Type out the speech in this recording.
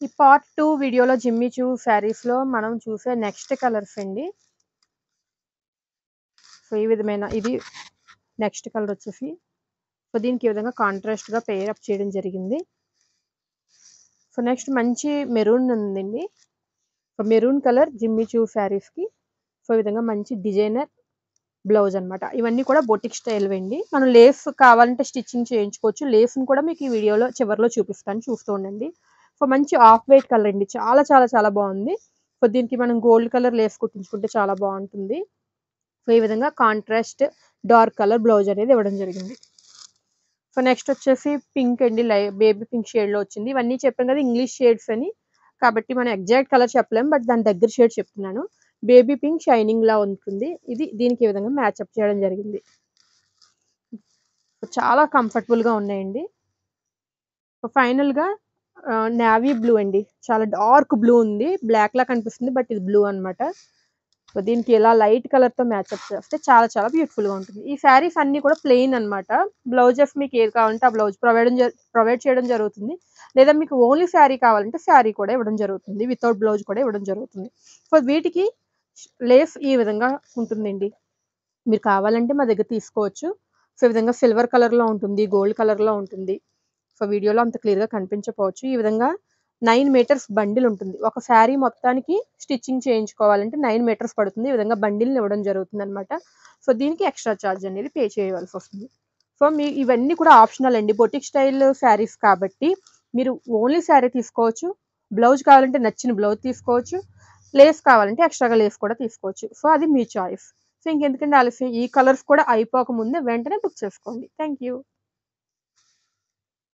ఈ part two వీడియోలో జిమ్మి చూ శారీస్లో మనం చూసే నెక్స్ట్ కలర్స్ అండి సో ఈ విధమైన ఇది నెక్స్ట్ కలర్ వచ్చేసి సో దీనికి ఈ విధంగా కాంట్రాస్ట్గా పేర్ అప్ చేయడం జరిగింది సో నెక్స్ట్ మంచి మెరూన్ ఉందండి so maroon colour Jimmy Choo శారీస్కి సో ఈ విధంగా మంచి డిజైనర్ బ్లౌజ్ అనమాట ఇవన్నీ కూడా బొటిక్ స్టైల్ అండి మనం లేస్ కావాలంటే స్టిచ్చింగ్ చేయించుకోవచ్చు లేస్ని కూడా మీకు ఈ వీడియోలో చివరిలో చూపిస్తాను చూస్తూ ఉండండి సో మంచి ఆఫ్ వైట్ కలర్ అండి చాలా చాలా చాలా బాగుంది సో దీనికి మనం గోల్డ్ కలర్ లేస్ కుట్టించుకుంటే చాలా బాగుంటుంది సో ఈ విధంగా కాంట్రాస్ట్ డార్క్ కలర్ బ్లౌజ్ అనేది ఇవ్వడం జరిగింది సో నెక్స్ట్ వచ్చేసి పింక్ అండి లై బేబీ పింక్ షేడ్లో వచ్చింది ఇవన్నీ చెప్పాం కదా ఇంగ్లీష్ షేడ్స్ అని కాబట్టి మనం ఎగ్జాక్ట్ కలర్ చెప్పలేం బట్ దాని దగ్గర షేడ్ చెప్తున్నాను బేబీ పింక్ షైనింగ్ లా ఉంటుంది ఇది దీనికి ఈ విధంగా మ్యాచ్అప్ చేయడం జరిగింది చాలా కంఫర్టబుల్గా ఉన్నాయండి ఫైనల్గా నావీ బ్లూ అండి చాలా డార్క్ బ్లూ ఉంది బ్లాక్ లా కనిపిస్తుంది బట్ ఇది బ్లూ అనమాట సో దీనికి ఇలా లైట్ కలర్తో మ్యాచ్అప్ చేస్తే చాలా చాలా బ్యూటిఫుల్గా ఉంటుంది ఈ శారీస్ అన్నీ కూడా ప్లెయిన్ అనమాట బ్లౌజెస్ మీకు ఏది కావాలంటే ఆ బ్లౌజ్ ప్రొవైడ్ ప్రొవైడ్ చేయడం జరుగుతుంది లేదా మీకు ఓన్లీ శారీ కావాలంటే శారీ కూడా ఇవ్వడం జరుగుతుంది వితౌట్ బ్లౌజ్ కూడా ఇవ్వడం జరుగుతుంది సో వీటికి లేస్ ఈ విధంగా ఉంటుందండి మీరు కావాలంటే మా దగ్గర తీసుకోవచ్చు సో ఈ విధంగా సిల్వర్ కలర్లో ఉంటుంది గోల్డ్ కలర్లో ఉంటుంది సో వీడియోలో అంత క్లియర్గా కనిపించకపోవచ్చు ఈ విధంగా నైన్ మీటర్స్ బండిల్ ఉంటుంది ఒక శారీ మొత్తానికి స్టిచ్చింగ్ చేయించుకోవాలంటే నైన్ మీటర్స్ పడుతుంది ఈ విధంగా బండిల్ని ఇవ్వడం జరుగుతుంది అనమాట సో దీనికి ఎక్స్ట్రా ఛార్జ్ అనేది పే చేయవలసి వస్తుంది సో మీ ఇవన్నీ కూడా ఆప్షనల్ అండి బొటిక్ స్టైల్ శారీస్ కాబట్టి మీరు ఓన్లీ శారీ తీసుకోవచ్చు బ్లౌజ్ కావాలంటే నచ్చిన బ్లౌజ్ తీసుకోవచ్చు లేస్ కావాలంటే ఎక్స్ట్రాగా లేస్ కూడా తీసుకోవచ్చు సో అది మీ చాయిస్ సో ఇంకెందుకంటే ఆలస్యం ఈ కలర్స్ కూడా అయిపోక ముందే వెంటనే బుక్ చేసుకోండి థ్యాంక్ యూ